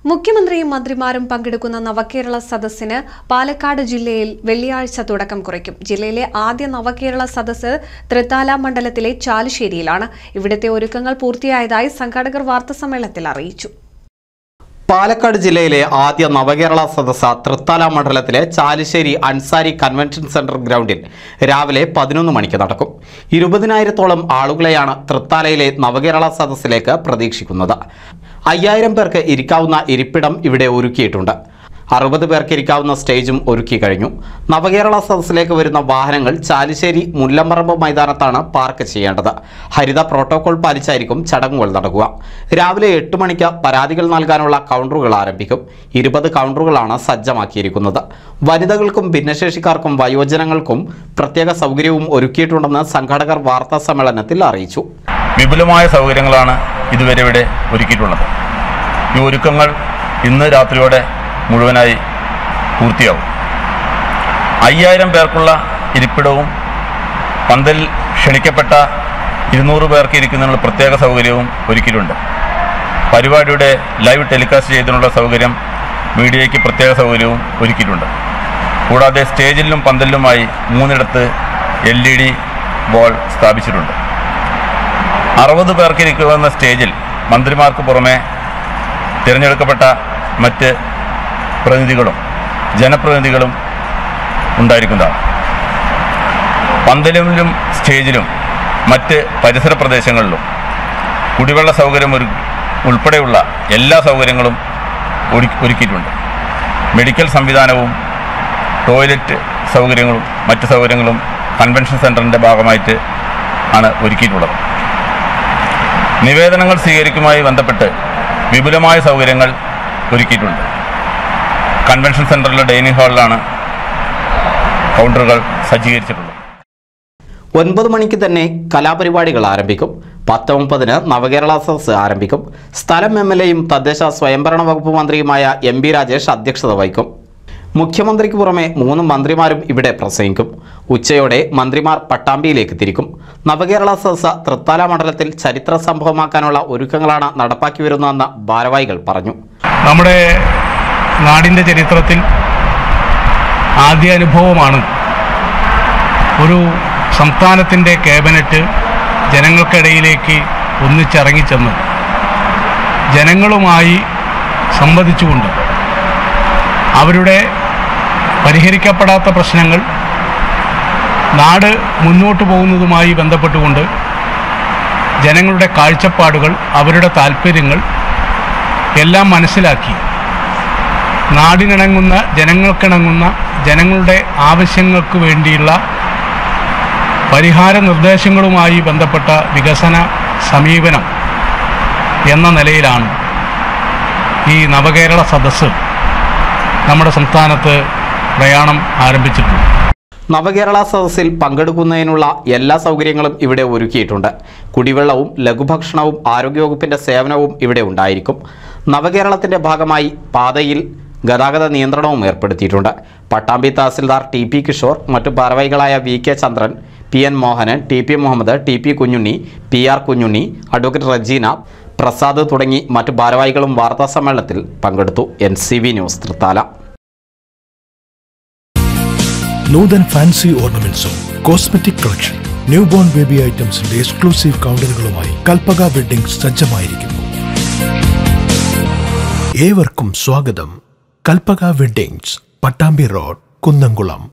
മുഖ്യമന്ത്രിയും മന്ത്രിമാരും പങ്കെടുക്കുന്ന നവകേരള സദസ്സിന് പാലക്കാട് ജില്ലയിൽ വെള്ളിയാഴ്ച തുടക്കം കുറിക്കും ജില്ലയിലെ ആദ്യ നവകേരള സദസ്സ് തൃത്താല മണ്ഡലത്തിലെ ചാലുശ്ശേരിയിലാണ് ഇവിടുത്തെ ഒരുക്കങ്ങൾ പൂർത്തിയായതായി സംഘാടകർ വാർത്താസമ്മേളനത്തിൽ അറിയിച്ചു പാലക്കാട് ജില്ലയിലെ ആദ്യ നവകേരള സദസ്സ തൃത്താല മണ്ഡലത്തിലെ ചാലിശ്ശേരി അൻസാരി കൺവെൻഷൻ സെന്റർ ഗ്രൗണ്ടിൽ രാവിലെ പതിനൊന്ന് മണിക്ക് നടക്കും ഇരുപതിനായിരത്തോളം ആളുകളെയാണ് തൃത്താലയിലെ നവകേരള സദസ്സിലേക്ക് പ്രതീക്ഷിക്കുന്നത് അയ്യായിരം പേർക്ക് ഇരിക്കാവുന്ന ഇരിപ്പിടം ഇവിടെ ഒരുക്കിയിട്ടുണ്ട് അറുപത് പേർക്ക് ഇരിക്കാവുന്ന സ്റ്റേജും ഒരുക്കി കഴിഞ്ഞു നവകേരള സദസ്സിലേക്ക് വരുന്ന വാഹനങ്ങൾ ചാലിശ്ശേരി മുല്ലമ്പറമ്പ് മൈതാനത്താണ് പാർക്ക് ചെയ്യേണ്ടത് ഹരിത പ്രോട്ടോകോൾ പാലിച്ചായിരിക്കും ചടങ്ങുകൾ നടക്കുക രാവിലെ എട്ട് മണിക്ക് പരാതികൾ നൽകാനുള്ള കൗണ്ടറുകൾ ആരംഭിക്കും ഇരുപത് കൗണ്ടറുകളാണ് സജ്ജമാക്കിയിരിക്കുന്നത് വനിതകൾക്കും ഭിന്നശേഷിക്കാർക്കും വയോജനങ്ങൾക്കും പ്രത്യേക സൗകര്യവും ഒരുക്കിയിട്ടുണ്ടെന്ന് സംഘാടകർ വാർത്താ സമ്മേളനത്തിൽ അറിയിച്ചു വിപുലമായ സൗകര്യങ്ങളാണ് ഇതുവരെ ഇവിടെ ഒരുക്കിയിട്ടുള്ളത് ഈ ഒരുക്കങ്ങൾ ഇന്ന് രാത്രിയോടെ മുഴുവനായി പൂർത്തിയാവും അയ്യായിരം പേർക്കുള്ള ഇരിപ്പിടവും പന്തലിൽ ക്ഷണിക്കപ്പെട്ട ഇരുന്നൂറ് പേർക്ക് ഇരിക്കുന്നതിനുള്ള പ്രത്യേക സൗകര്യവും ഒരുക്കിയിട്ടുണ്ട് പരിപാടിയുടെ ലൈവ് ടെലികാസ്റ്റ് ചെയ്തതിനുള്ള സൗകര്യം മീഡിയയ്ക്ക് പ്രത്യേക സൗകര്യവും ഒരുക്കിയിട്ടുണ്ട് കൂടാതെ സ്റ്റേജിലും പന്തലിലുമായി മൂന്നിടത്ത് എൽ ഇ ഡി ബോൾ സ്ഥാപിച്ചിട്ടുണ്ട് അറുപത് പേർക്ക് ഇരിക്കുന്ന സ്റ്റേജിൽ മന്ത്രിമാർക്ക് പുറമെ തിരഞ്ഞെടുക്കപ്പെട്ട മറ്റ് പ്രതിനിധികളും ജനപ്രതിനിധികളും ഉണ്ടായിരിക്കുന്നതാണ് പന്തലിലും സ്റ്റേജിലും മറ്റ് പരിസര പ്രദേശങ്ങളിലും കുടിവെള്ള സൗകര്യം ഒരു ഉൾപ്പെടെയുള്ള എല്ലാ സൗകര്യങ്ങളും ഒരുക്കി ഒരുക്കിയിട്ടുണ്ട് മെഡിക്കൽ സംവിധാനവും ടോയ്ലറ്റ് സൗകര്യങ്ങളും മറ്റ് സൗകര്യങ്ങളും കൺവെൻഷൻ സെൻറ്ററിൻ്റെ ഭാഗമായിട്ട് ആണ് ഒരുക്കിയിട്ടുള്ളത് നിവേദനങ്ങൾ സ്വീകരിക്കുമായി ബന്ധപ്പെട്ട് വിപുലമായ സൗകര്യങ്ങൾ ഒരുക്കിയിട്ടുണ്ട് കൺവെൻഷൻ സെൻറ്ററിലെ ഡൈനിങ് ഹാളിലാണ് കൗണ്ടറുകൾ സജ്ജീകരിച്ചിട്ടുള്ളത് ഒൻപത് മണിക്ക് തന്നെ കലാപരിപാടികൾ ആരംഭിക്കും പത്ത് മുപ്പതിന് നവകേരള സദസ് ആരംഭിക്കും സ്ഥലം എം എൽ എയും തദ്ദേശ സ്വയംഭരണ വകുപ്പ് മന്ത്രിയുമായ എം ബി രാജേഷ് അധ്യക്ഷത വഹിക്കും മുഖ്യമന്ത്രിക്ക് പുറമെ മൂന്ന് മന്ത്രിമാരും ഇവിടെ പ്രസംഗിക്കും ഉച്ചയോടെ മന്ത്രിമാർ പട്ടാമ്പിയിലേക്ക് തിരിക്കും നവകേരള സദസ്സ തൃത്താല മണ്ഡലത്തിൽ ചരിത്ര സംഭവമാക്കാനുള്ള ഒരുക്കങ്ങളാണ് നടപ്പാക്കി വരുന്നതെന്ന് ഭാരവാഹികൾ പറഞ്ഞു നമ്മുടെ നാടിൻ്റെ ചരിത്രത്തിൽ ആദ്യ അനുഭവമാണ് ഒരു സംസ്ഥാനത്തിൻ്റെ ക്യാബിനറ്റ് ജനങ്ങൾക്കിടയിലേക്ക് ഒന്നിച്ചിറങ്ങിച്ചെന്ന് ജനങ്ങളുമായി സംവദിച്ചുകൊണ്ട് അവരുടെ പരിഹരിക്കപ്പെടാത്ത പ്രശ്നങ്ങൾ നാട് മുന്നോട്ട് പോകുന്നതുമായി ബന്ധപ്പെട്ടുകൊണ്ട് ജനങ്ങളുടെ കാഴ്ചപ്പാടുകൾ അവരുടെ താല്പര്യങ്ങൾ എല്ലാം മനസ്സിലാക്കി നാടിനിണങ്ങുന്ന ജനങ്ങൾക്കിണങ്ങുന്ന ജനങ്ങളുടെ ആവശ്യങ്ങൾക്ക് വേണ്ടിയുള്ള പരിഹാര നിർദ്ദേശങ്ങളുമായി ബന്ധപ്പെട്ട വികസന സമീപനം എന്ന നിലയിലാണ് ഈ നവകേരള സദസ്സ് നമ്മുടെ സംസ്ഥാനത്ത് പ്രയാണം ആരംഭിച്ചിട്ടുള്ളത് നവകേരള സദസ്സിൽ പങ്കെടുക്കുന്നതിനുള്ള എല്ലാ സൗകര്യങ്ങളും ഇവിടെ ഒരുക്കിയിട്ടുണ്ട് കുടിവെള്ളവും ലഘുഭക്ഷണവും ആരോഗ്യവകുപ്പിന്റെ സേവനവും ഇവിടെ ഉണ്ടായിരിക്കും നവകേരളത്തിന്റെ ഭാഗമായി പാതയിൽ ഗതാഗത നിയന്ത്രണവും ഏർപ്പെടുത്തിയിട്ടുണ്ട് പട്ടാമ്പി തഹസിൽദാർ ടി പി കിഷോർ മറ്റു ഭാരവാഹികളായ V K Chandran P N Mohanan T P Muhammad T P Kunhunni P R Kunhunni advocate Rajeena Prasad തുടങ്ങി മറ്റു ഭാരവാഹികളും വാർത്താസമ്മേളനത്തിൽ പങ്കെടുത്തു N C V news Thrithala Noothan fancy ഓർണമെന്റ്സും cosmetic collection new born baby ഐറ്റംസിന്റെ എക്സ്ക്ലൂസീവ് കൗണ്ടറുകളുമായി കൽപ്പക വെഡിംഗ് സജ്ജമായിരിക്കുന്നു ഏവർക്കും സ്വാഗതം കൽപ്പക വെഡിങ്സ് പട്ടാമ്പി റോഡ് കുന്നംകുളം